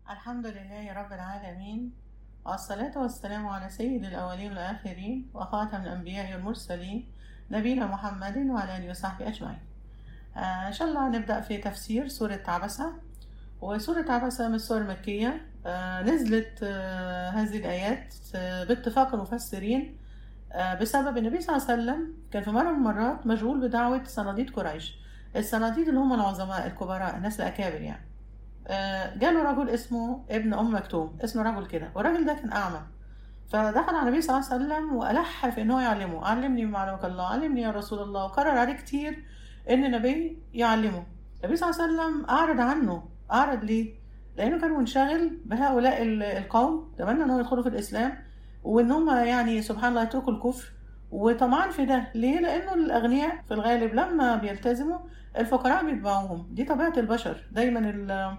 الحمد لله رب العالمين والصلاة والسلام على سيد الأولين والآخرين وخاتم الأنبياء والمرسلين نبينا محمد وعلى آله وصحبه أجمعين آه إن شاء الله نبدأ في تفسير سورة عبسة وسورة عبسة من السور المكية آه نزلت آه هذه الآيات آه باتفاق المفسرين آه بسبب النبي صلى الله عليه وسلم كان في مرة من المرات مشغول بدعوة صناديد قريش الصناديد اللي هم العظماء الكبراء الناس الأكابر يعني آه، جاله رجل اسمه ابن ام مكتوم اسمه رجل كده والراجل ده كان اعمى فدخل على النبي صلى الله عليه وسلم والح في ان هو يعلمه علمني مما علمك الله علمني يا رسول الله وكرر عليه كتير ان النبي يعلمه النبي صلى الله عليه وسلم اعرض عنه اعرض ليه لانه كان منشغل بهؤلاء ال- القوم تمنى انهم يدخلوا في الاسلام وان هم يعني سبحان الله يتركوا الكفر وطمعان في ده ليه لانه الاغنياء في الغالب لما بيلتزموا الفقراء بيتبعوهم دي طبيعه البشر دايما ال-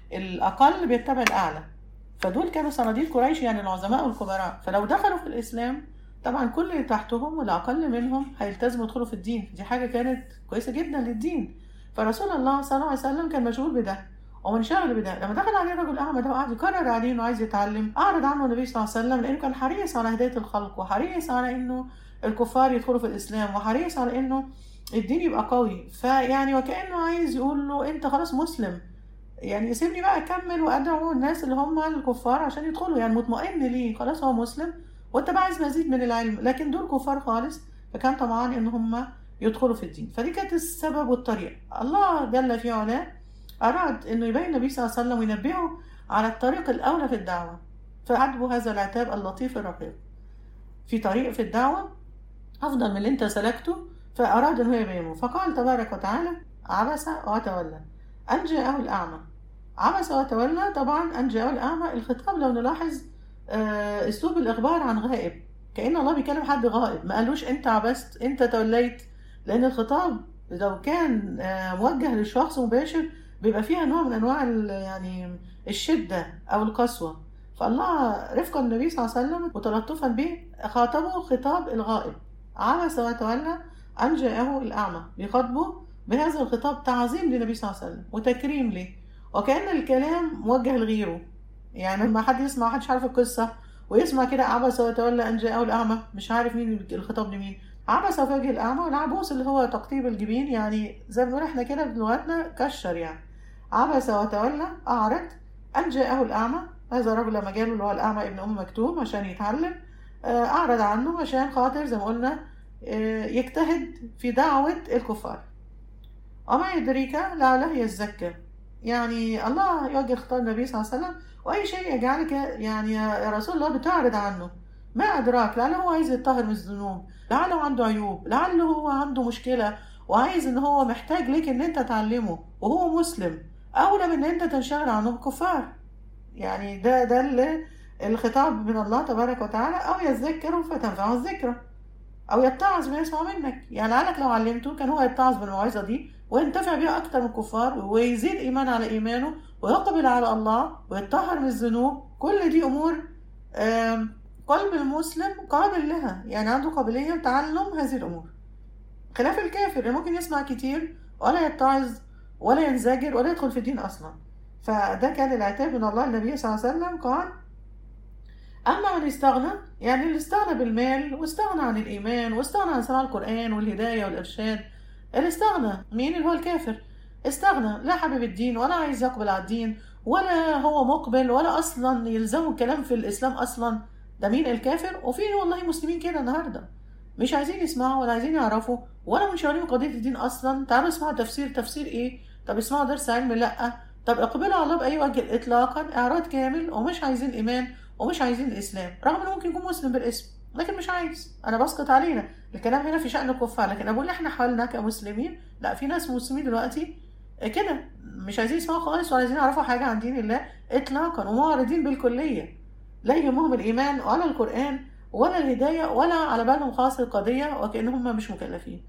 الاقل بيتبع الاعلى فدول كانوا صناديد قريش يعني العظماء والكبراء فلو دخلوا في الاسلام طبعا كل اللي تحتهم والاقل منهم هيلتزموا يدخلوا في الدين دي حاجه كانت كويسه جدا للدين فرسول الله صلى الله عليه وسلم كان مشغول بده ومنشغل بده لما دخل عليه الرجل الاعمى ده وقعد يكرر عليه انه عايز يتعلم اعرض عنه النبي صلى الله عليه وسلم لانه كان حريص على هدايه الخلق وحريص على انه الكفار يدخلوا في الاسلام وحريص على انه الدين يبقى قوي فيعني وكانه عايز يقول له انت خلاص مسلم يعني سيبني بقى اكمل وادعو الناس اللي هم الكفار عشان يدخلوا يعني مطمئن ليه خلاص هو مسلم وانت بقى عايز مزيد من العلم لكن دول كفار خالص فكان طمعان ان هم يدخلوا في الدين فدي كانت السبب والطريق الله جل في علاه اراد انه يبين النبي صلى الله عليه وسلم وينبهه على الطريق الاولى في الدعوه فعجبه هذا العتاب اللطيف الرقيق في طريق في الدعوه افضل من اللي انت سلكته فاراد ان هو يبينه فقال تبارك وتعالى عبس وتولى ان جاءه الاعمى عبس وتولى طبعا أن جاءه الأعمى الخطاب لو نلاحظ آه، أسلوب الإخبار عن غائب كأن الله بيكلم حد غائب ما قالوش أنت عبست أنت توليت لأن الخطاب لو كان آه، موجه للشخص مباشر بيبقى فيها نوع من أنواع ال- يعني الشدة أو القسوة فالله رفقا النبي صلى الله عليه وسلم وتلطفا به خاطبه خطاب الغائب عبس وتولى أن جاءه الأعمى بيخاطبه بهذا الخطاب تعظيم للنبي صلى الله عليه وسلم وتكريم ليه وكأن الكلام موجه لغيره يعني لما حد يسمع محدش عارف القصة ويسمع كده عبس وتولى أن جاءه الأعمى مش عارف مين الخطاب لمين عبس في وجه الأعمى والعبوس اللي هو تقطيب الجبين يعني زي ما بنقول احنا كده بلغتنا كشر يعني عبس وتولى أعرض أن جاءه الأعمى هذا الرجل لما جاله اللي هو الأعمى ابن أم مكتوم عشان يتعلم آه، أعرض عنه عشان خاطر زي ما قلنا آه، يجتهد في دعوة الكفار وما يدريك لعله يزكى يعني الله يوجه خطاب النبي صلى الله عليه وسلم واي شيء يجعلك يعني يا رسول الله بتعرض عنه ما ادراك لعله هو عايز يتطهر من الذنوب لعله عنده عيوب لعله هو عنده مشكله وعايز ان هو محتاج ليك ان انت تعلمه وهو مسلم اولى من ان انت تنشغل عنه بكفار يعني ده ده ال- الخطاب من الله تبارك وتعالى او يذكر فتنفعه الذكرى او يتعظ بما يسمع منك يعني لعلك لو علمته كان هو يتعظ بالموعظه دي وينتفع بيها اكتر من الكفار ويزيد ايمان على ايمانه ويقبل على الله ويتطهر من الذنوب كل دي امور آم، قلب المسلم قابل لها يعني عنده قابليه لتعلم هذه الامور خلاف الكافر اللي ممكن يسمع كتير ولا يتعظ ولا ينزجر ولا يدخل في الدين اصلا فده كان العتاب من الله النبي صلى الله عليه وسلم قال أما من استغنى يعني اللي استغنى بالمال واستغنى عن الإيمان واستغنى عن سماع القرآن والهداية والإرشاد اللي استغنى مين اللي هو الكافر استغنى لا حابب الدين ولا عايز يقبل على الدين ولا هو مقبل ولا أصلا يلزمه الكلام في الإسلام أصلا ده مين الكافر وفي والله مسلمين كده النهارده مش عايزين يسمعوا ولا عايزين يعرفوا ولا منشغلين بقضية الدين أصلا تعالوا اسمعوا تفسير تفسير إيه طب اسمعوا درس علم لأ طب اقبلوا على الله بأي وجه إطلاقا إعراض كامل ومش عايزين إيمان ومش عايزين الاسلام رغم انه ممكن يكون مسلم بالاسم لكن مش عايز انا بسقط علينا الكلام هنا في شان الكفار لكن اقول احنا حالنا كمسلمين لا في ناس مسلمين دلوقتي كده مش عايزين يسمعوا خالص ولا عايزين يعرفوا حاجه عن دين الله اطلاقا ومعرضين بالكليه لا يهمهم الايمان ولا القران ولا الهدايه ولا على بالهم خاص القضيه وكانهم مش مكلفين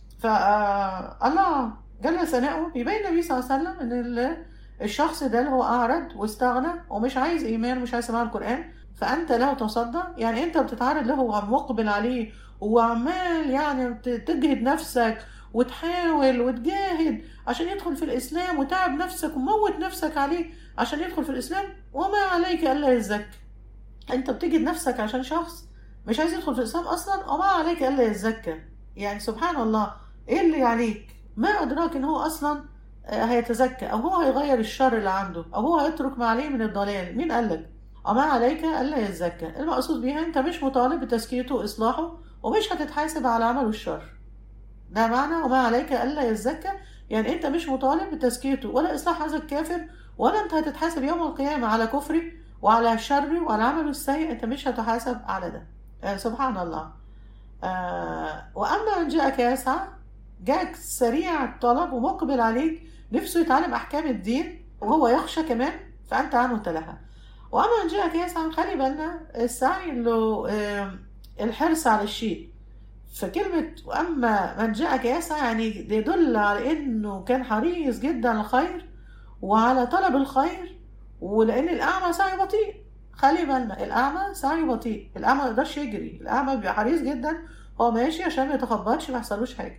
فالله جل ثناؤه بيبين النبي صلى الله عليه وسلم ان ال- الشخص ده اللي هو اعرض واستغنى ومش عايز ايمان ومش عايز سماع القران فانت له تصدى يعني انت بتتعرض له ومقبل عليه وعمال يعني ت- تجهد نفسك وتحاول وتجاهد عشان يدخل في الإسلام وتعب نفسك وموت نفسك عليه عشان يدخل في الإسلام وما عليك ألا يزكى أنت بتجد نفسك عشان شخص مش عايز يدخل في الإسلام أصلا وما عليك ألا يزكى يعني سبحان الله إيه اللي عليك ما أدراك إن هو أصلا هيتزكى أو هو هيغير الشر اللي عنده أو هو هيترك ما عليه من الضلال مين قالك وما عليك ألا يزكى المقصود بيها أنت مش مطالب بتزكيته وإصلاحه ومش هتتحاسب على عمله الشر ده معنى وما عليك ألا يزكى يعني أنت مش مطالب بتزكيته ولا إصلاح هذا الكافر ولا أنت هتتحاسب يوم القيامة على كفره وعلى شره وعلى عمله السيء أنت مش هتحاسب على ده آه سبحان الله آه وأما من جاءك يسعى جاءك سريع الطلب ومقبل عليك نفسه يتعلم أحكام الدين وهو يخشى كمان فأنت عنه تلهى وأما من جاءك يسعى خلي بالنا السعي له آه الحرص على الشيء فكلمة وأما من جاءك يسعى يعني يدل على إنه كان حريص جدا على الخير وعلى طلب الخير ولأن الأعمى سعي بطيء خلي بالنا الأعمى سعي بطيء الأعمى ما يقدرش يجري الأعمى بيبقى حريص جدا هو ماشي عشان ما يتخبطش ما يحصلوش حاجة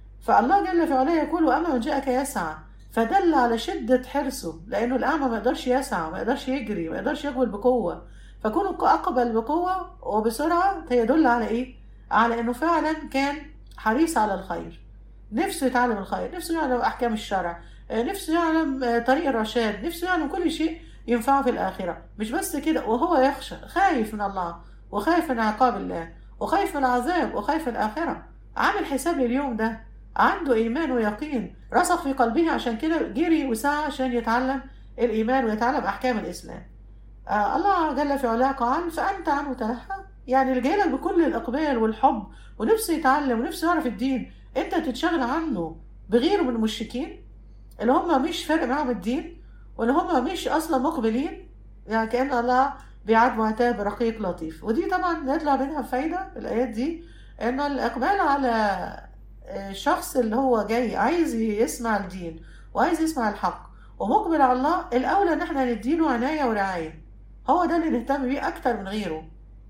فالله جل في علاه يقول وأما من جاءك يسعى فدل على شدة حرصه لأنه الأعمى ما يقدرش يسعى ما يقدرش يجري ما يقدرش يقبل بقوة فكونه أقبل بقوة وبسرعة يدل على إيه؟ على إنه فعلا كان حريص على الخير نفسه يتعلم الخير نفسه يعلم أحكام الشرع نفسه يعلم طريق الرشاد نفسه يعلم كل شيء ينفعه في الآخرة مش بس كده وهو يخشى خايف من الله وخايف من عقاب الله وخايف من العذاب وخايف من الآخرة عامل حساب لليوم ده عنده إيمان ويقين رسخ في قلبه عشان كده جري وسعى عشان يتعلم الإيمان ويتعلم أحكام الإسلام آه الله جل في علاه قال فأنت عنه تلهى يعني اللي جايلك بكل الإقبال والحب ونفسه يتعلم ونفسه يعرف الدين أنت تتشغل عنه بغيره من المشركين اللي هم مش فارق معاهم الدين واللي هم مش أصلا مقبلين يعني كأن الله بيعاد معتاب رقيق لطيف ودي طبعا نطلع منها فايدة الآيات دي إن الإقبال على الشخص اللي هو جاي عايز يسمع الدين وعايز يسمع الحق ومقبل على الله الأولى إن احنا نديله عناية ورعاية هو ده اللي نهتم بيه أكتر من غيره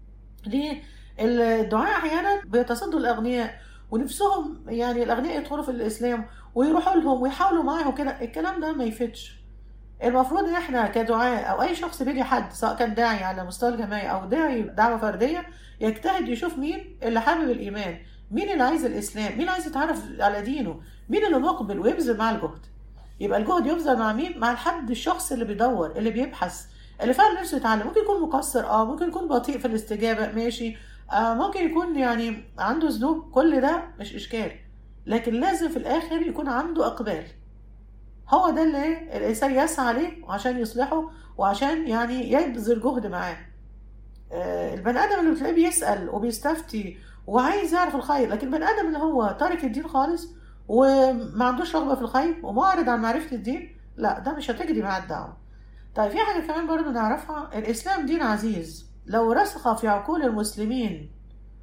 ليه؟ الدعاء أحيانا بيتصدوا الأغنياء ونفسهم يعني الأغنياء يدخلوا في الإسلام ويروحوا لهم ويحاولوا معاهم كده الكلام ده ما يفتش المفروض ان احنا كدعاء او اي شخص بيجي حد سواء كان داعي على مستوى الجماعي او داعي دعوه فرديه يجتهد يشوف مين اللي حابب الايمان مين اللي عايز الاسلام مين عايز يتعرف على دينه مين اللي مقبل ويبذل معاه الجهد يبقى الجهد يبذل مع مين مع الحد الشخص اللي بيدور اللي بيبحث اللي فعلا نفسه يتعلم ممكن يكون مقصر اه ممكن يكون بطيء في الاستجابه ماشي آه ممكن يكون يعني عنده ذنوب كل ده مش اشكال لكن لازم في الاخر يكون عنده اقبال هو ده اللي الانسان يسعى عليه وعشان يصلحه وعشان يعني يبذل جهد معاه آه البني ادم اللي بتلاقيه بيسال وبيستفتي وعايز يعرف الخير لكن البني ادم اللي هو تارك الدين خالص وما عندوش رغبه في الخير ومعرض عن معرفه الدين لا ده مش هتجري مع الدعوه طيب في حاجه كمان برضو نعرفها الاسلام دين عزيز لو رسخ في عقول المسلمين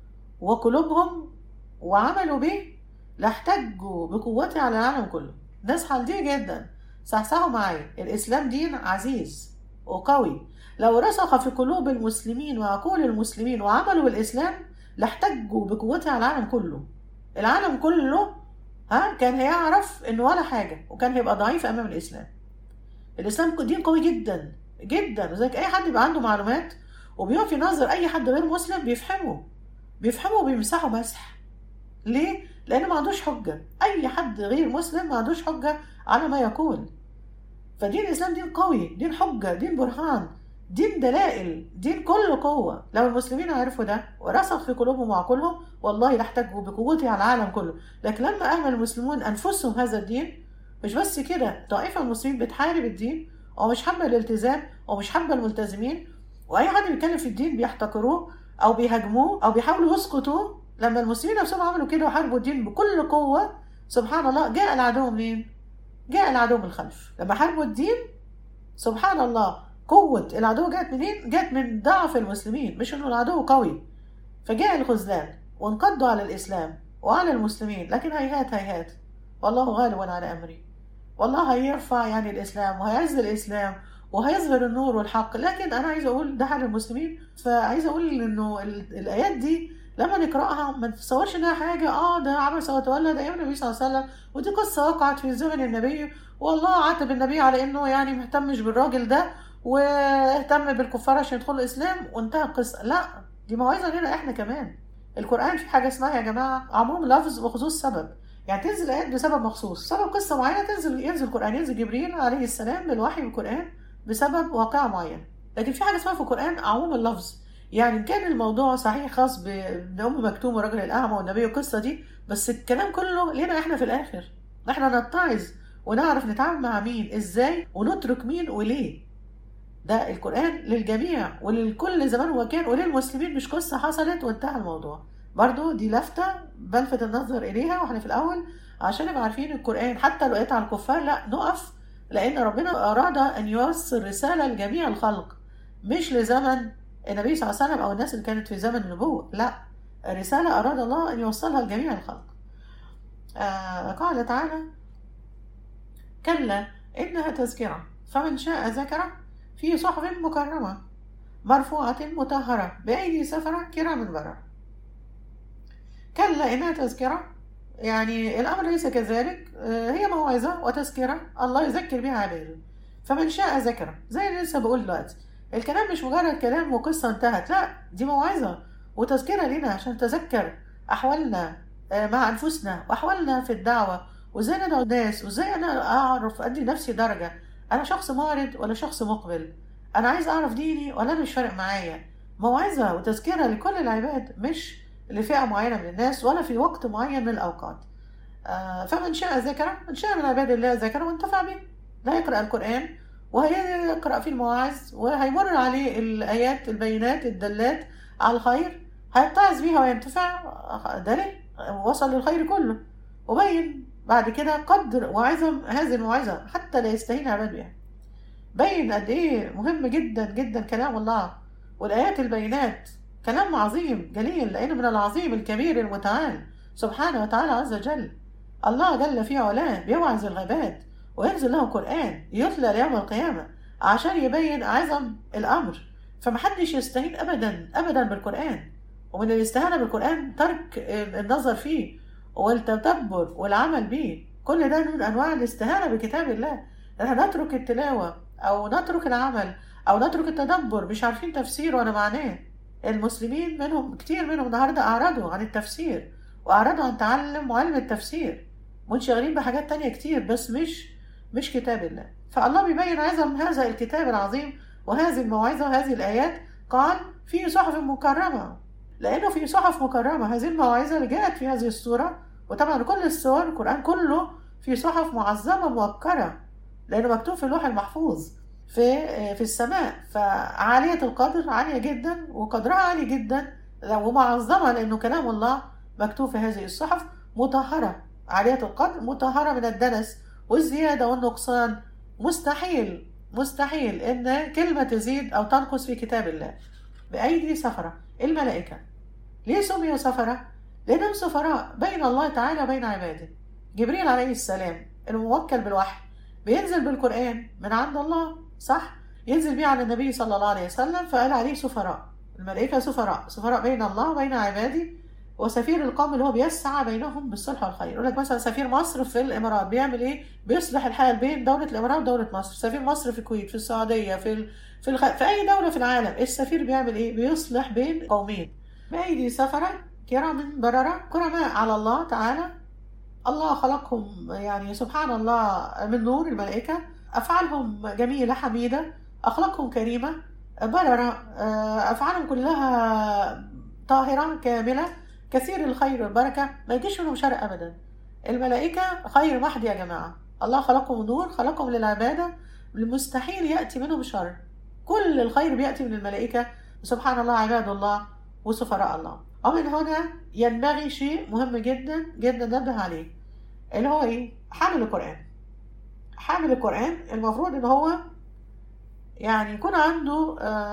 وقلوبهم وعملوا به لاحتجوا بقوته على العالم كله نصحى لدي جدا صحصحوا معايا الاسلام دين عزيز وقوي لو رسخ في قلوب المسلمين وعقول المسلمين وعملوا بالاسلام لاحتجوا بقوته على العالم كله العالم كله ها كان هيعرف انه ولا حاجه وكان هيبقى ضعيف امام الاسلام الاسلام دين قوي جدا جدا لذلك اي حد يبقى عنده معلومات وبيقف ينظر اي حد غير مسلم بيفهمه بيفهمه وبيمسحه مسح ليه لان ما عندوش حجه اي حد غير مسلم ما عندوش حجه على ما يقول فدين الاسلام دين قوي دين حجه دين برهان دين دلائل دين كله قوة لو المسلمين عرفوا ده ورسخ في قلوبهم وعقولهم والله لاحتجوا بقوته على العالم كله لكن لما أهمل المسلمون أنفسهم هذا الدين مش بس كده طائفة المسلمين بتحارب الدين ومش حابة الالتزام ومش حابة الملتزمين وأي حد بيتكلم في الدين بيحتقروه أو بيهاجموه أو بيحاولوا يسقطوا لما المسلمين نفسهم عملوا كده وحاربوا الدين بكل قوة سبحان الله جاء العدو منين؟ جاء العدو من الخلف لما حاربوا الدين سبحان الله قوة العدو جت منين؟ جت من ضعف المسلمين مش انه العدو قوي فجاء الخذلان وانقضوا على الإسلام وعلى المسلمين لكن هيهات هيهات والله غالب على أمري والله هيرفع يعني الإسلام وهيعز الإسلام وهيظهر النور والحق لكن أنا عايز أقول ده حال المسلمين فعايز أقول إنه الآيات دي لما نقراها ما نتصورش انها حاجه اه ده عبس وتولى ده ايام النبي صلى الله عليه وسلم ودي قصه وقعت في زمن النبي والله عاتب النبي على انه يعني مهتمش بالراجل ده واهتم بالكفار عشان يدخلوا الاسلام وانتهى القصه لا دي موعظه لنا احنا كمان القران في حاجه اسمها يا جماعه عموم لفظ وخصوص سبب يعني تنزل ايات بسبب مخصوص سبب قصه معينه تنزل ينزل القران ينزل جبريل عليه السلام بالوحي بالقران بسبب واقعه معينه لكن في حاجه اسمها في القران عموم اللفظ يعني كان الموضوع صحيح خاص بأم مكتوم والراجل الأعمى والنبي والقصة دي بس الكلام كله لنا احنا في الآخر احنا نتعظ ونعرف نتعامل مع مين ازاي ونترك مين وليه ده القرآن للجميع وللكل زمان ومكان وللمسلمين مش قصة حصلت وانتهى الموضوع برضو دي لفتة بلفت النظر إليها واحنا في الأول عشان نبقى عارفين القرآن حتى لو قيت على الكفار لا نقف لأن ربنا أراد أن يوصل رسالة لجميع الخلق مش لزمن النبي صلى الله عليه وسلم أو الناس اللي كانت في زمن النبوة لا رسالة أراد الله أن يوصلها لجميع الخلق آه قال تعالى كلا إنها تذكرة فمن شاء ذكره في صحف مكرمة مرفوعة مطهرة بأيدي سفرة كرام بررة كلا إنها تذكرة يعني الأمر ليس كذلك هي موعظة وتذكرة الله يذكر بها عباده فمن شاء ذكره زي اللي لسه بقول دلوقتي الكلام مش مجرد كلام وقصة انتهت لا دي موعظة وتذكرة لنا عشان نتذكر أحوالنا مع أنفسنا وأحوالنا في الدعوة وإزاي ندعو الناس وإزاي أنا أعرف أدي نفسي درجة أنا شخص معرض ولا شخص مقبل أنا عايز أعرف ديني ولا أنا مش فارق معايا موعظة وتذكرة لكل العباد مش لفئة معينة من الناس ولا في وقت معين من الأوقات آه فمن شاء ذكره من شاء من عباد الله ذكره وانتفع به لا يقرأ القرآن وهيقرأ فيه المواعظ وهيمر عليه الآيات البينات الدلات على الخير هيتعظ بيها وينتفع ده ليه وصل للخير كله وبين بعد كده قدر وعظم هذه الموعظة حتى لا يستهين عباد بها بين قد ايه مهم جدا جدا كلام الله والآيات البينات كلام عظيم جليل لأن من العظيم الكبير المتعال سبحانه وتعالى عز وجل الله جل في علاه بيوعظ العباد وينزل له قرآن يتلى ليوم القيامة عشان يبين عظم الأمر فمحدش يستهين أبدا أبدا بالقرآن ومن الاستهانة بالقرآن ترك النظر فيه والتدبر والعمل به كل ده من أنواع الاستهانة بكتاب الله احنا نترك التلاوة أو نترك العمل أو نترك التدبر مش عارفين تفسير ولا معناه المسلمين منهم كتير منهم النهارده أعرضوا عن التفسير وأعرضوا عن تعلم وعلم التفسير منشغلين بحاجات تانية كتير بس مش مش كتاب الله فالله بيبين عظم هذا الكتاب العظيم وهذه الموعظة وهذه الآيات قال في صحف مكرمة لأنه في صحف مكرمة هذه الموعظة اللي جاءت في هذه السورة وطبعا كل السور القرآن كله في صحف معظمة موكرة لأنه مكتوب في اللوح المحفوظ في في السماء فعالية القدر عالية جدا وقدرها عالي جدا ومعظمة لأنه كلام الله مكتوب في هذه الصحف مطهرة عالية القدر مطهرة من الدنس والزيادة والنقصان مستحيل مستحيل إن كلمة تزيد أو تنقص في كتاب الله بأيدي سفرة الملائكة ليه سميوا سفرة؟ لأنهم سفراء بين الله تعالى وبين عباده جبريل عليه السلام الموكل بالوحي بينزل بالقرآن من عند الله صح؟ ينزل بيه على النبي صلى الله عليه وسلم فقال عليه سفراء الملائكة سفراء سفراء بين الله وبين عباده وسفير القوم اللي هو بيسعى بينهم بالصلح والخير يقول لك مثلا سفير مصر في الامارات بيعمل ايه بيصلح الحال بين دوله الامارات ودوله مصر سفير مصر في الكويت في السعوديه في ال... في, الخ... في اي دوله في العالم السفير بيعمل ايه بيصلح بين قومين بايدي سفره كرام برره كرماء على الله تعالى الله خلقهم يعني سبحان الله من نور الملائكه افعالهم جميله حميده اخلاقهم كريمه برره افعالهم كلها طاهره كامله كثير الخير والبركة ما يجيش منهم شر أبدا الملائكة خير محض يا جماعة الله خلقهم نور خلقهم للعبادة المستحيل يأتي منهم شر كل الخير بيأتي من الملائكة سبحان الله عباد الله وسفراء الله ومن هنا ينبغي شيء مهم جدا جدا ننبه عليه اللي هو ايه حامل القرآن حامل القرآن المفروض ان هو يعني يكون عنده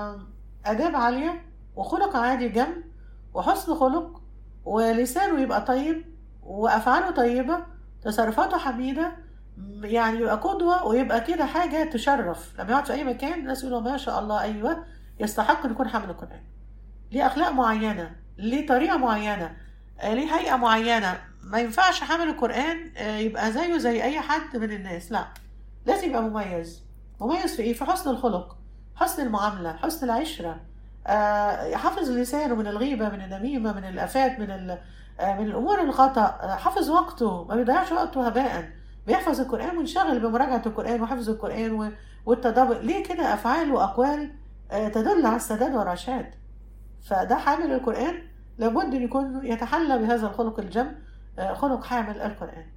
آداب عالية وخلق عادي جنب وحسن خلق ولسانه يبقى طيب وافعاله طيبه تصرفاته حميده يعني يبقى قدوه ويبقى كده حاجه تشرف لما يقعد في اي مكان الناس يقولوا ما شاء الله ايوه يستحق ان يكون حامل القران ليه اخلاق معينه ليه طريقة معينة آه، ليه هيئة معينة ما ينفعش حامل القرآن آه، يبقى زيه زي أي حد من الناس لا لازم يبقى مميز مميز في إيه؟ في حسن الخلق حسن المعاملة حسن العشرة آه، يحافظ لسانه من الغيبة من النميمة من الآفات من ال- آه، من الأمور الخطأ آه، حافظ وقته ما بيضيعش وقته هباء بيحفظ القرآن منشغل بمراجعة القرآن وحفظ القرآن و- والتدبر ليه كده أفعال وأقوال آه، تدل على السداد والرشاد فده حامل القرآن لابد أن يكون يتحلى بهذا الخلق الجم آه، خلق حامل القرآن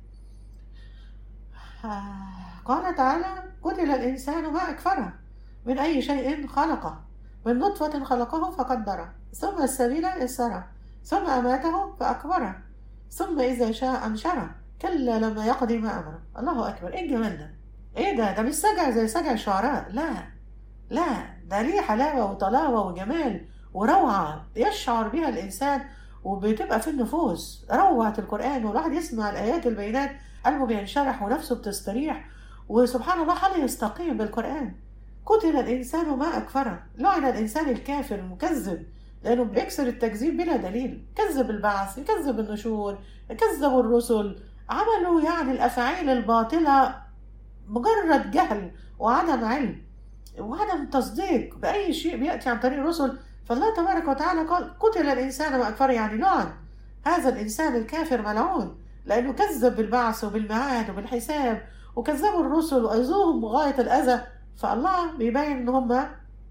آه، قال تعالى قتل الإنسان ما أكفره من أي شيء خلقه من نطفة خلقه فقدره ثم السبيل يسره ثم أماته فأكبره ثم إذا شاء أنشره كلا لما يقضي ما أمره الله أكبر إيه الجمال ده إيه ده ده مش سجع زي سجع الشعراء لا لا ده ليه حلاوة وطلاوة وجمال وروعة يشعر بها الإنسان وبتبقى في النفوس روعة القرآن والواحد يسمع الآيات البينات قلبه بينشرح ونفسه بتستريح وسبحان الله حاله يستقيم بالقرآن قتل الإنسان ما أكفره لعن الإنسان الكافر المكذب لأنه بيكسر التكذيب بلا دليل كذب البعث يكذب النشور يكذب الرسل عملوا يعني الأفعال الباطلة مجرد جهل وعدم علم وعدم تصديق بأي شيء بيأتي عن طريق الرسل فالله تبارك وتعالى قال قتل الإنسان ما أكفره يعني لعن هذا الإنسان الكافر ملعون لأنه كذب بالبعث وبالميعاد وبالحساب وكذبوا الرسل وأذوهم غاية الأذى فالله بيبين إن هم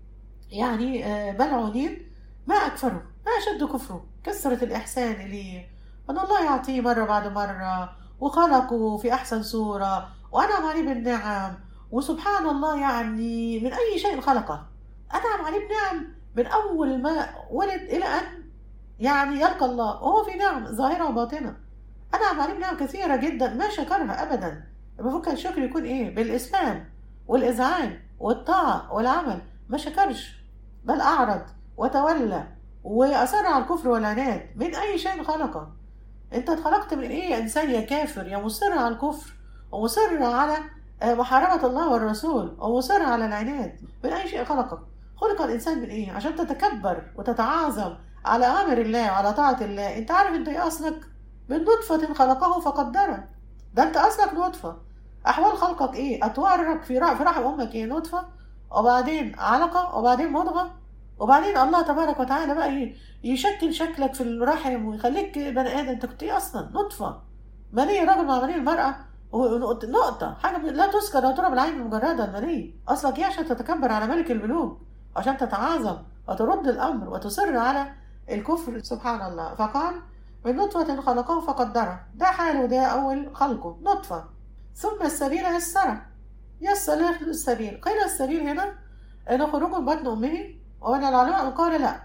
يعني آه، ملعونين ما أكفروا ما أشد كفره كثرة الإحسان إليه أن الله يعطيه مرة بعد مرة وخلقه في أحسن صورة وأنعم عليه بالنعم وسبحان الله يعني من أي شيء خلقه أنعم عليه بنعم من أول ما ولد إلى أن يعني يلقى الله وهو في نعم ظاهرة وباطنة أنعم عليه بنعم كثيرة جدا ما شكرها أبدا المفروض كان الشكر يكون إيه بالإسلام والإذعان والطاعة والعمل ما شكرش بل أعرض وتولى وأصر على الكفر والعناد من أي شيء خلقه أنت اتخلقت من إيه يا إنسان يا كافر يا مصر على الكفر ومصر على آه، محاربة الله والرسول ومصر على العناد من أي شيء خلقك خلق الإنسان من إيه عشان تتكبر وتتعاظم على أمر الله وعلى طاعة الله أنت عارف أنت إيه أصلك من نطفة خلقه فقدره ده أنت أصلك نطفة أحوال خلقك إيه أطوارك في رح- في رحم أمك إيه نطفة وبعدين علقة وبعدين مضغة وبعدين الله تبارك وتعالى بقى ي- يشكل شكلك في الرحم ويخليك بني آدم أنت كنت إيه أصلا نطفة مني رجل مع مني المرأة ونقطة نقطة حاجة من- لا تذكر ولا ترى بالعين المجردة المني أصلك إيه عشان تتكبر على ملك الملوك عشان تتعاظم وترد الأمر وتصر على الكفر سبحان الله فقال من نطفة خلقه فقدره ده حاله ده أول خلقه نطفة ثم السبيل يسره يسر له السبيل قيل السبيل هنا أن خروج من بطن أمه ومن العلماء من قال لا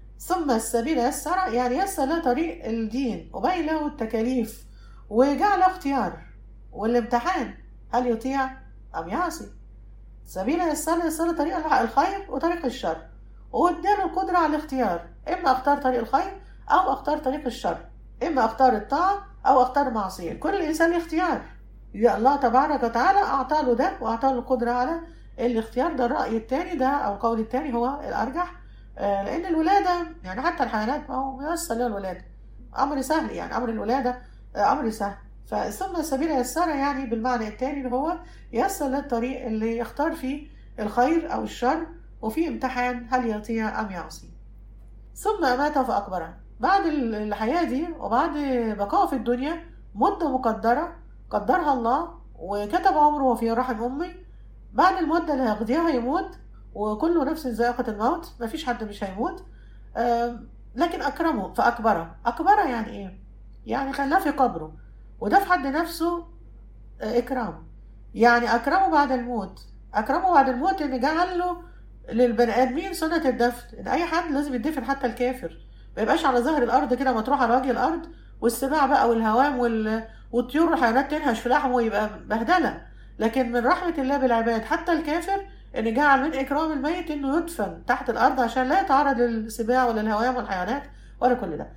ثم السبيل يسر يعني يسر له طريق الدين وبين له التكاليف وجعل اختيار والامتحان هل يطيع أم يعصي سبيل يسر يسر له طريق الخير وطريق الشر واداله القدرة على الاختيار إما أختار طريق الخير أو أختار طريق الشر إما أختار الطاعة أو أختار المعصية كل إنسان له اختيار يا الله تبارك وتعالى أعطى له ده وأعطى له القدرة على الاختيار ده الرأي التاني ده أو القول التاني هو الأرجح آه، لأن الولادة يعني حتى الحيوانات ما هو ميسر لها الولادة أمر سهل يعني أمر الولادة آه، أمر سهل فثم السبيل يسر يعني بالمعنى التاني اللي هو يسر له الطريق اللي يختار فيه الخير أو الشر وفي امتحان هل يطيع أم يعصي ثم أماته فأكبره بعد الحياة دي وبعد بقائه في الدنيا مدة مقدرة قدرها الله وكتب عمره في رحم أمي بعد المدة اللي هيقضيها هيموت وكل نفس ذائقة الموت مفيش حد مش هيموت آم، لكن أكرمه فأكبره أكبره يعني إيه؟ يعني خلاه في قبره وده في حد نفسه آه، إكرام يعني أكرمه بعد الموت أكرمه بعد الموت إن جعل له للبني آدمين سنة الدفن إن أي حد لازم يدفن حتى الكافر ما يبقاش على ظهر الأرض كده مطروح على وجه الأرض والسباع بقى والهوام وال... والطيور والحيوانات تنهش في لحمه ويبقى بهدلة لكن من رحمة الله بالعباد حتى الكافر إن جعل من إكرام الميت إنه يدفن تحت الأرض عشان لا يتعرض للسباع ولا الهوام والحيوانات ولا كل ده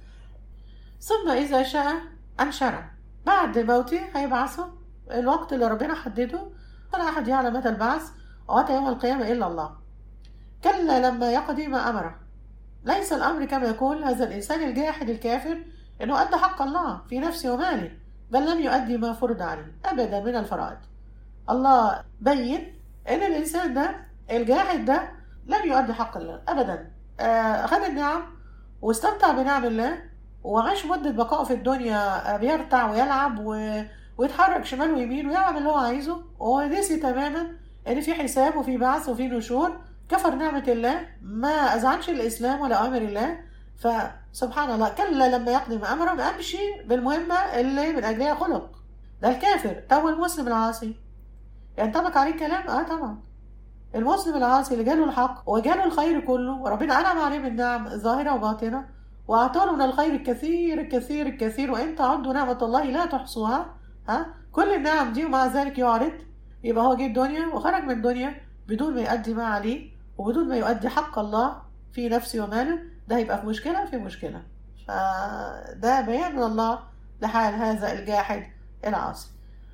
ثم إذا شاء أنشره بعد موته هيبعثه الوقت اللي ربنا حدده ولا أحد يعلم متى البعث ومتى يوم القيامة إلا الله كلا لما يقضي ما أمره ليس الأمر كما يقول هذا الإنسان الجاحد الكافر أنه أدى حق الله في نفسه وماله بل لم يؤدي ما فرض عليه أبدا من الفرائض الله بين أن الإنسان ده الجاحد ده لم يؤدي حق الله أبدا آه، أخذ النعم واستمتع بنعم الله وعاش مدة بقائه في الدنيا آه، بيرتع ويلعب و... ويتحرك شمال ويمين ويعمل اللي هو عايزه ونسي تماما ان في حساب وفي بعث وفي نشور كفر نعمة الله ما أذعنش الإسلام ولا أوامر الله فسبحان الله كلا لما يقدم أمرا أمشي بالمهمة اللي من أجلها خلق ده الكافر تو المسلم العاصي ينطبق عليه الكلام اه طبعا المسلم العاصي اللي جاله الحق وجاله الخير كله وربنا أنعم عليه بالنعم ظاهرة وباطنة وأعطاه من الخير الكثير الكثير الكثير وإن تعدوا نعمة الله لا تحصوها ها كل النعم دي ومع ذلك يعرض يبقى هو جه الدنيا وخرج من الدنيا بدون ما يؤدي ما عليه وبدون ما يؤدي حق الله في نفسه وماله ده هيبقى في مشكلة في مشكلة فده بيان من الله لحال هذا الجاحد العاصي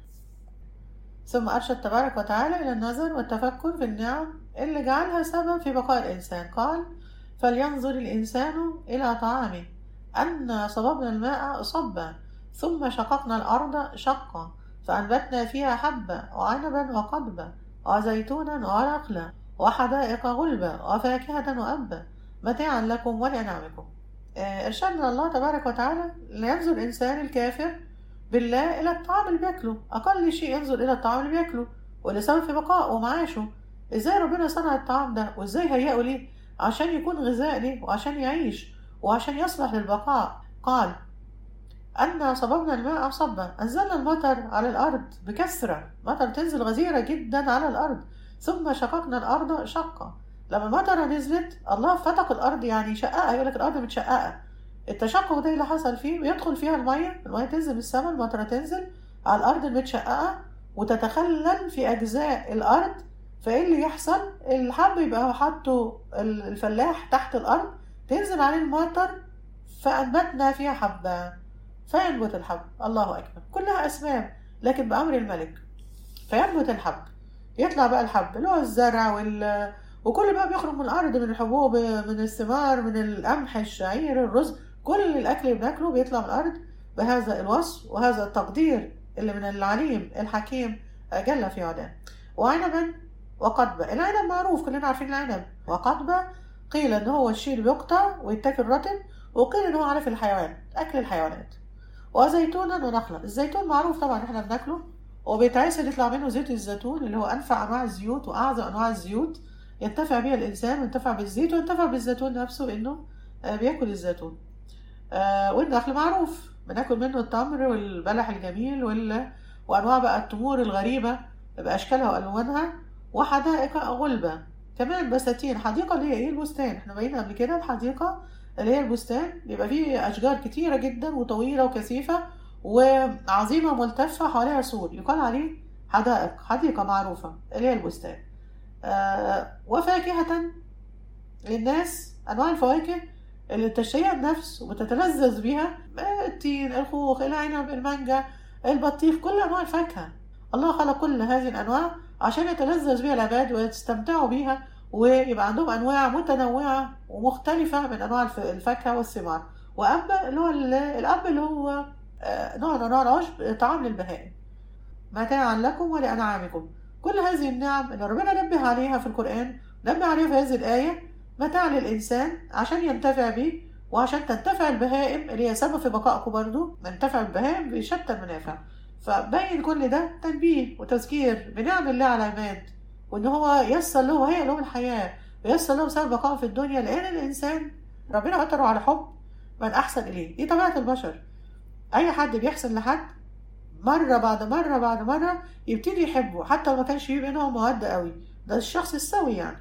ثم أرشد تبارك وتعالى إلى النظر والتفكر في النعم اللي جعلها سبب في بقاء الإنسان قال فلينظر الإنسان إلى طعامه أنا صببنا الماء صبا ثم شققنا الأرض شقا فأنبتنا فيها حبا وعنبا وقضبا وزيتونا ونخلا وحدائق غلبا وفاكهة وأبا متاعا لكم ولأنعامكم آه، إرشاد من الله تبارك وتعالى لينظر الإنسان الكافر بالله إلى الطعام اللي بياكله أقل شيء ينظر إلى الطعام اللي بياكله واللي سبب في بقائه ومعاشه إزاي ربنا صنع الطعام ده وإزاي هيئه ليه عشان يكون غذاء ليه وعشان يعيش وعشان يصلح للبقاء قال أنا صببنا الماء صبا أنزلنا المطر على الأرض بكثرة مطر تنزل غزيرة جدا على الأرض ثم شققنا الأرض شقا لما المطرة نزلت الله فتق الأرض يعني شققها يقول لك الأرض متشققة التشقق ده اللي حصل فيه بيدخل فيها المية المية تنزل من السماء المطرة تنزل على الأرض المتشققة وتتخلل في أجزاء الأرض فإيه اللي يحصل الحب يبقى حاطه الفلاح تحت الأرض تنزل عليه المطر فأنبتنا فيها حبة فينبت الحب الله أكبر كلها أسباب لكن بأمر الملك فينبت الحب يطلع بقى الحب اللي هو الزرع وال وكل بقى بيخرج من الأرض من الحبوب من الثمار من القمح الشعير الرز كل الأكل اللي بناكله بيطلع من الأرض بهذا الوصف وهذا التقدير اللي من العليم الحكيم جل في علاه وعنبا وقضبة العنب معروف كلنا عارفين العنب وقضبة قيل ان هو الشيء اللي بيقطع ويتاكل رطب وقيل ان هو عارف الحيوان اكل الحيوانات وزيتونا ونخلا الزيتون معروف طبعا احنا بناكله وبيتعسل يطلع منه زيت الزيتون اللي هو انفع انواع الزيوت واعظم انواع الزيوت ينتفع بيها الانسان وينتفع بالزيت وينتفع بالزيتون نفسه انه بياكل الزيتون والنخل معروف بناكل منه التمر والبلح الجميل وال... وانواع بقى التمور الغريبه باشكالها والوانها وحدائق غلبه كمان بساتين حديقه اللي هي ايه البستان احنا بقينا قبل كده الحديقه اللي هي البستان بيبقى فيه أشجار كتيرة جدا وطويلة وكثيفة وعظيمة ملتفة حواليها سور يقال عليه حدائق حديقة معروفة اللي هي البستان آه وفاكهة للناس أنواع الفواكه اللي تشتهيها النفس وبتتلذذ بيها التين الخوخ العنب المانجا البطيخ كل أنواع الفاكهة الله خلق كل هذه الأنواع عشان يتلذذ بيها العباد ويستمتعوا بيها ويبقى عندهم انواع متنوعه ومختلفه من انواع الفاكهه والثمار واب اللي هو الاب اللي هو نوع من انواع العشب طعام للبهائم متاعا لكم ولانعامكم كل هذه النعم اللي ربنا نبه عليها في القران نبه عليها في هذه الايه متاع للانسان عشان ينتفع به وعشان تنتفع البهائم اللي هي سبب في بقائكم برضه ننتفع البهائم بشتى المنافع فبين كل ده تنبيه وتذكير بنعم الله على العباد وان هو يسر له وهي لهم الحياه ويسر لهم سبب بقائه في الدنيا لان الانسان ربنا فطره على حب من احسن اليه دي طبيعه البشر اي حد بيحسن لحد مره بعد مره بعد مره يبتدي يحبه حتى لو ما كانش فيه بينهم موده قوي ده الشخص السوي يعني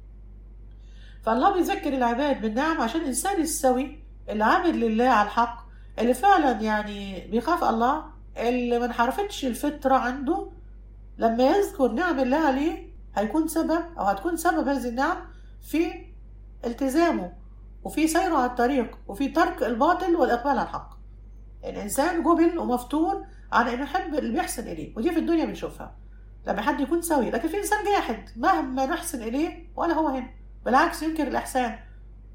فالله بيذكر العباد بالنعم عشان الانسان السوي اللي عامل لله على الحق اللي فعلا يعني بيخاف الله اللي ما انحرفتش الفطره عنده لما يذكر نعم الله عليه هيكون سبب او هتكون سبب هذه النعم في التزامه وفي سيره على الطريق وفي ترك الباطل والاقبال على الحق الانسان جبل ومفطور على انه يحب اللي بيحسن اليه ودي في الدنيا بنشوفها لما حد يكون سوي لكن في انسان جاحد مهما نحسن اليه ولا هو هنا بالعكس ينكر الاحسان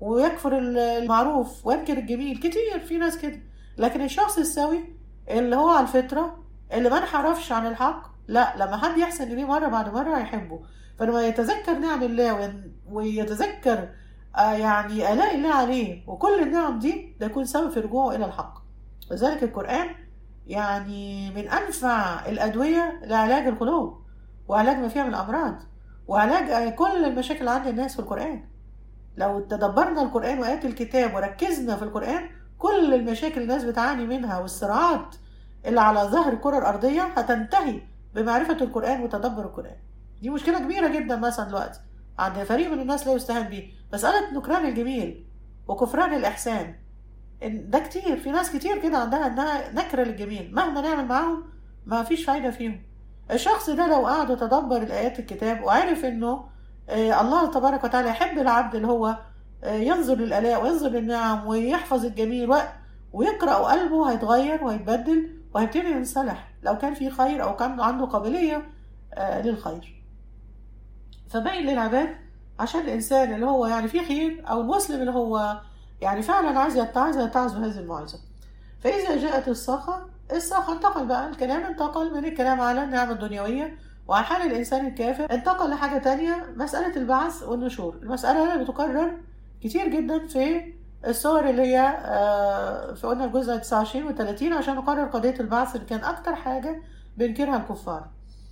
ويكفر المعروف وينكر الجميل كتير في ناس كده لكن الشخص السوي اللي هو على الفطرة اللي ما انحرفش عن الحق لا لما حد يحسن إليه مرة بعد مرة هيحبه فلما يتذكر نعم الله وين- ويتذكر آه، يعني آلاء الله عليه وكل النعم دي ده يكون سبب في رجوعه إلى الحق لذلك القرآن يعني من أنفع الأدوية لعلاج القلوب وعلاج ما فيها من الأمراض وعلاج آه، كل المشاكل اللي عند الناس في القرآن لو تدبرنا القرآن وآيات الكتاب وركزنا في القرآن كل المشاكل الناس بتعاني منها والصراعات اللي على ظهر الكرة الأرضية هتنتهي بمعرفة القرآن وتدبر القرآن دي مشكلة كبيرة جدا مثلا دلوقتي عند فريق من الناس لا يستهان به مسألة نكران الجميل وكفران الإحسان إن ده كتير في ناس كتير كده عندها انها نكرة للجميل مهما نعمل معاهم ما فيش فايدة فيهم الشخص ده لو قعد وتدبر الآيات الكتاب وعرف انه آه، الله تبارك وتعالى يحب العبد اللي هو آه، ينظر للآلاء وينظر للنعم ويحفظ الجميل و- ويقرأ وقلبه هيتغير وهيتبدل وهيبتدي ينصلح لو كان في خير أو كان عنده قابلية آه، للخير فبين للعباد عشان الإنسان اللي هو يعني فيه خير أو المسلم اللي هو يعني فعلا عايز يتعظ يتعظ بهذه الموعظة فإذا جاءت الصاخة الصاخة انتقل بقى الكلام انتقل من الكلام على النعم الدنيوية وعن حال الإنسان الكافر انتقل لحاجة تانية مسألة البعث والنشور المسألة اللي بتكرر كتير جدا في الصور اللي هي آه، في قلنا الجزء 29 و 30 عشان نقرر قضية البعث اللي كان أكتر حاجة بينكرها الكفار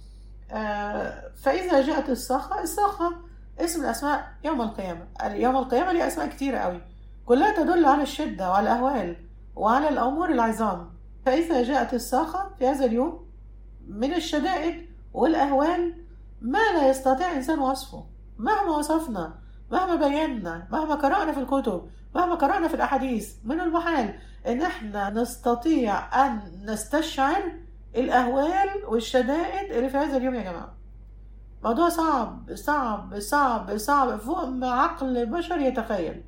آه، فإذا جاءت الصاخة الصاخة اسم الأسماء يوم القيامة يوم القيامة ليه أسماء كتيرة قوي كلها تدل على الشدة وعلى الأهوال وعلى الأمور العظام فإذا جاءت الصاخة في هذا اليوم من الشدائد والأهوال ما لا يستطيع إنسان وصفه مهما وصفنا مهما بينا مهما قرأنا في الكتب مهما قرأنا في الأحاديث من المحال إن إحنا نستطيع أن نستشعر الأهوال والشدائد اللي في هذا اليوم يا جماعة موضوع صعب صعب صعب صعب فوق ما عقل البشر يتخيل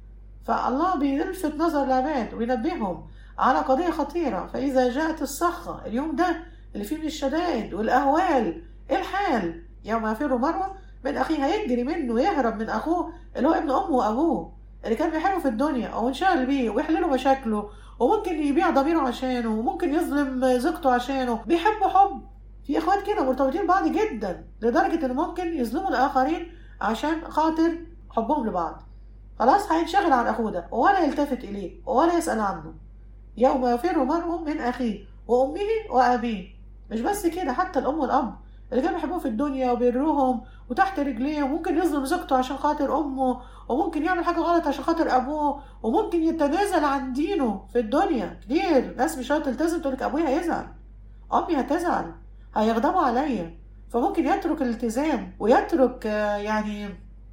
فالله بيلفت نظر العباد وينبههم على قضية خطيرة فإذا جاءت الصخة اليوم ده اللي فيه من الشدائد والأهوال إيه الحال يوم يفر مرة من أخيه هيجري منه يهرب من أخوه اللي هو ابن أمه وأبوه اللي كان بيحبه في الدنيا أو انشغل بيه ويحل له مشاكله وممكن يبيع ضميره عشانه وممكن يظلم زوجته عشانه بيحبوا حب في اخوات كده مرتبطين ببعض جدا لدرجة ان ممكن يظلموا الاخرين عشان خاطر حبهم لبعض خلاص هينشغل عن اخوه ده ولا يلتفت اليه ولا يسأل عنه يوم يفر مرء من اخيه وامه وابيه مش بس كده حتى الام والاب اللي كانوا بيحبوه في الدنيا وبيروهم وتحت رجليه وممكن يظلم زوجته عشان خاطر امه وممكن يعمل حاجه غلط عشان خاطر ابوه وممكن يتنازل عن دينه في الدنيا كتير ناس مش هتلتزم تقول لك ابويا هيزعل امي هتزعل هيغضبوا عليا فممكن يترك الالتزام ويترك آه، يعني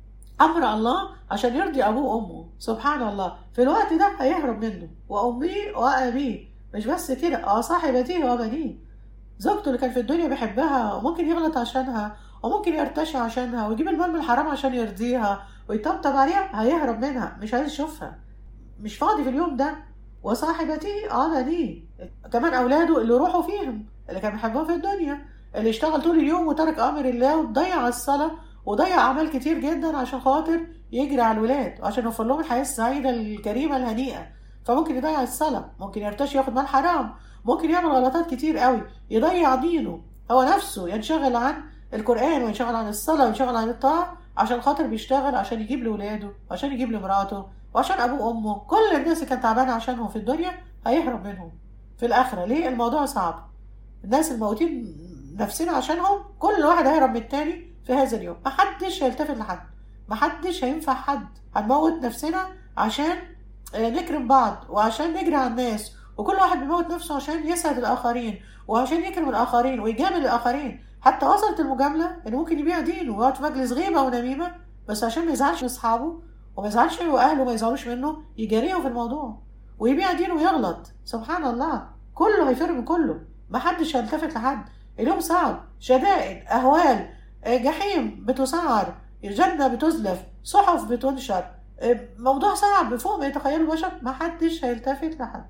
امر الله عشان يرضي ابوه وامه سبحان الله في الوقت ده هيهرب منه وامي وابيه مش بس كده اه صاحبتيه وبنيه زوجته اللي كان في الدنيا بيحبها وممكن يغلط عشانها وممكن يرتشي عشانها ويجيب المال من الحرام عشان يرضيها ويطبطب عليها هيهرب منها مش عايز يشوفها مش فاضي في اليوم ده وصاحبتيه اه بنيه كمان اولاده اللي روحوا فيهم اللي كان بيحبهم في الدنيا اللي اشتغل طول اليوم وترك امر الله وضيع الصلاه وضيع اعمال كتير جدا عشان خاطر يجري على الولاد وعشان يوفر لهم الحياه السعيده الكريمه الهنيئه فممكن يضيع الصلاه ممكن يرتشي ياخد مال حرام ممكن يعمل غلطات كتير قوي يضيع دينه هو نفسه ينشغل عن القران وينشغل عن الصلاه وينشغل عن الطاعه عشان خاطر بيشتغل عشان يجيب لاولاده وعشان يجيب لمراته وعشان ابوه وامه كل الناس اللي كانت تعبانه عشانهم في الدنيا هيهرب منهم في الاخره ليه الموضوع صعب الناس الموتين نفسنا عشانهم كل واحد هيهرب من التاني في هذا اليوم محدش هيلتفت لحد محدش هينفع حد هنموت نفسنا عشان آه، نكرم بعض وعشان نجري على الناس وكل واحد بيموت نفسه عشان يسعد الآخرين وعشان يكرم الآخرين ويجامل الآخرين حتى وصلت المجاملة إنه ممكن يبيع دينه ويقعد في مجلس غيبة ونميمة بس عشان ما يزعلش من أصحابه وما يزعلش وأهله ما يزعلوش منه يجاريه في الموضوع ويبيع دينه ويغلط سبحان الله كله هيفر من كله محدش هيلتفت لحد اليوم صعب شدائد أهوال آه، جحيم بتسعر الجنة بتزلف صحف بتنشر آه، موضوع صعب فوق ما يتخيله البشر محدش هيلتفت لحد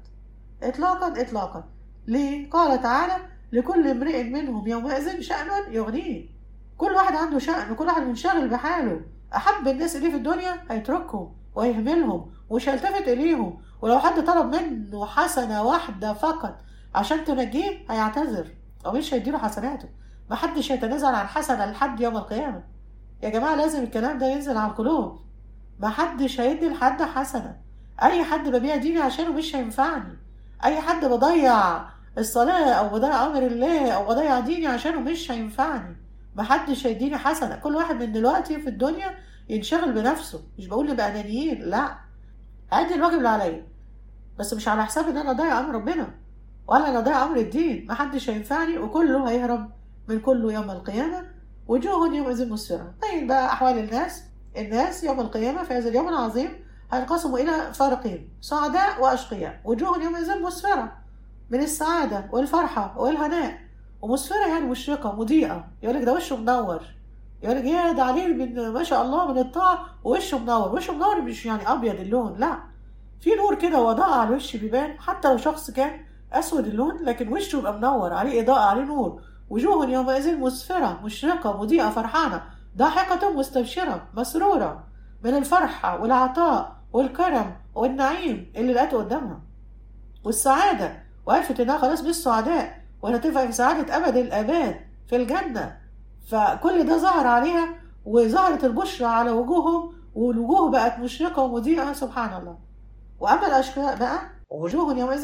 إطلاقا إطلاقا ليه؟ قال تعالى لكل امرئ منهم يومئذ شأن يغنيه كل واحد عنده شأن وكل واحد منشغل بحاله أحب الناس إليه في الدنيا هيتركهم ويهملهم ومش هيلتفت إليهم ولو حد طلب منه حسنة واحدة فقط عشان تنجيه هيعتذر ومش هيديله حسناته محدش هيتنازل عن حسنة لحد يوم القيامة يا جماعة لازم الكلام ده ينزل على القلوب محدش هيدي لحد حسنة أي حد ببيع ديني عشانه مش هينفعني أي حد بضيع الصلاة أو بضيع أمر الله أو بضيع ديني عشانه مش هينفعني محدش هيديني حسنة كل واحد من دلوقتي في الدنيا ينشغل بنفسه مش بقول نبقى أنانيين لا أدي الواجب اللي عليا بس مش على حساب إن أنا أضيع أمر ربنا ولا أنا أضيع أمر الدين محدش هينفعني وكله هيهرب من كله يوم القيامة وجوه يومئذ مسفرة طيب بقى أحوال الناس الناس يوم القيامة في هذا اليوم العظيم هينقسموا إلى فريقين سعداء وأشقياء وجوه يومئذ مسفرة من السعادة والفرحة والهناء ومسفرة يعني مشرقة مضيئة يقول لك ده وشه منور يقول لك يا ده عليه من ما شاء الله من الطاعة ووشه منور وشه منور مش يعني أبيض اللون لا في نور كده وضاء على الوش بيبان حتى لو شخص كان أسود اللون لكن وشه يبقى منور عليه إضاءة عليه نور وجوه يومئذ مسفرة مشرقة مضيئة فرحانة ضاحكة مستبشرة مسرورة من الفرحة والعطاء والكرم والنعيم اللي لقيته قدامها والسعادة وعرفت إنها خلاص مش سعداء ولا تبقى في سعادة أبد الآباد في الجنة فكل ده ظهر عليها وظهرت البشرى على وجوههم والوجوه بقت مشرقة ومضيئة سبحان الله وأما الأشقياء بقى وجوه يومئذ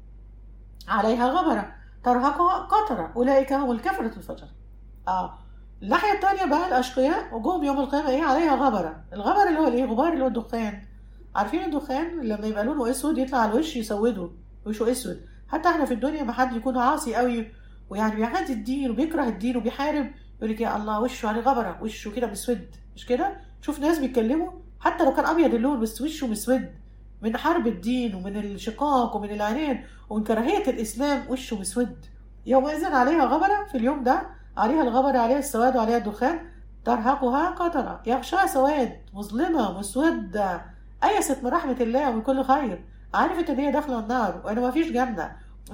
عليها غبرة ترهقها قطرة أولئك هم الكفرة الفجر آه الناحية التانية بقى الأشقياء وجوهم يوم القيامة إيه عليها غبرة الغبر اللي هو الإيه غبار اللي هو الدخان عارفين الدخان لما يبقى لونه أسود يطلع على الوش يسوده وشه أسود حتى احنا في الدنيا ما حد يكون عاصي قوي ويعني بيعادي الدين وبيكره الدين وبيحارب يقول لك يا الله وشه عليه غبرة وشه كده مسود مش كده شوف ناس بيتكلموا حتى لو كان أبيض اللون بس وشه مسود من حرب الدين ومن الشقاق ومن العناد ومن كراهية الإسلام وشه مسود يومئذ عليها غبرة في اليوم ده عليها الغبرة عليها السواد وعليها الدخان ترهقها قطرة يغشاها سواد مظلمة مسودة أيست من رحمة الله ومن كل خير عرفت إن هي داخلة النار وإن مفيش جنة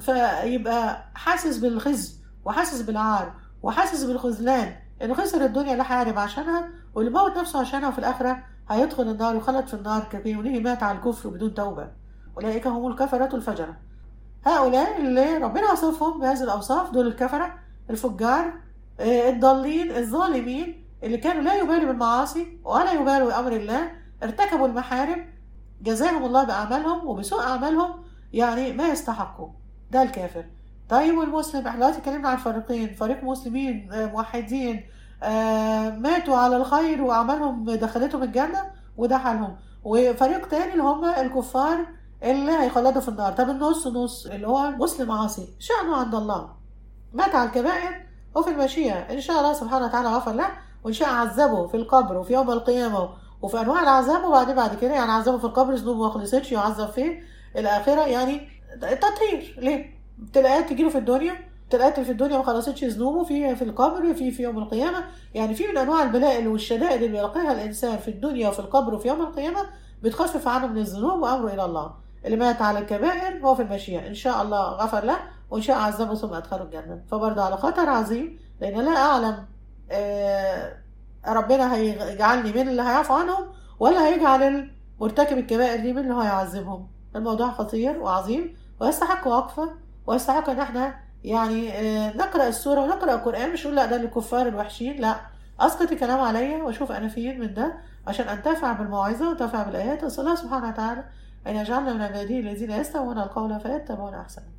فيبقى حاسس بالخزي وحاسس بالعار وحاسس بالخذلان إنه خسر الدنيا اللي حارب عشانها واللي موت نفسه عشانها وفي الآخرة هيدخل النار وخلد في النار كبير مات على الكفر بدون توبة أولئك هم الكفرة الفجرة هؤلاء اللي ربنا وصفهم بهذه الأوصاف دول الكفرة الفجار الضالين الظالمين اللي كانوا لا يبالوا بالمعاصي ولا يبالوا بأمر الله ارتكبوا المحارم جزاهم الله بأعمالهم وبسوء أعمالهم يعني ما يستحقوا ده الكافر طيب والمسلم احنا دلوقتي اتكلمنا عن فريقين فريق مسلمين موحدين آه ماتوا على الخير وأعمالهم دخلتهم الجنة وده حالهم وفريق تاني اللي هم الكفار اللي هيخلدوا في النار طب النص نص اللي هو مسلم عاصي شأنه عند الله مات على الكبائر وفي المشيئة إن شاء الله سبحانه وتعالى غفر له وإن شاء عذبه في القبر وفي يوم القيامة وفي أنواع العذاب وبعدين بعد كده يعني عذبه في القبر ذنوبه ما خلصتش يعذب فيه الآخرة يعني تطهير ليه؟ ابتلاءات تجيله في الدنيا ابتلاءات في الدنيا ما خلصتش ذنوبه في في القبر في في يوم القيامة يعني في من أنواع البلاء والشدائد اللي بيلقيها الإنسان في الدنيا وفي القبر وفي يوم القيامة بتخفف عنه من الذنوب وأمره إلى الله اللي مات على الكبائر هو في المشيئة إن شاء الله غفر له وإن شاء عذبه ثم أدخله الجنة فبرضه على خطر عظيم لأن لا أعلم آه ربنا هيجعلني من اللي هيعفو عنهم ولا هيجعل مرتكب الكبائر دي من اللي هيعذبهم الموضوع خطير وعظيم ويستحق وقفة ويستحق إن احنا يعني آه نقرأ السورة ونقرأ القرآن مش نقول لا ده للكفار الوحشين لا أسقط الكلام عليا وأشوف أنا فين من ده عشان أنتفع بالموعظة وأنتفع بالآيات وأسأل الله سبحانه وتعالى أن يجعلنا من عباده الذين يستمعون القول فيتبعون أحسنه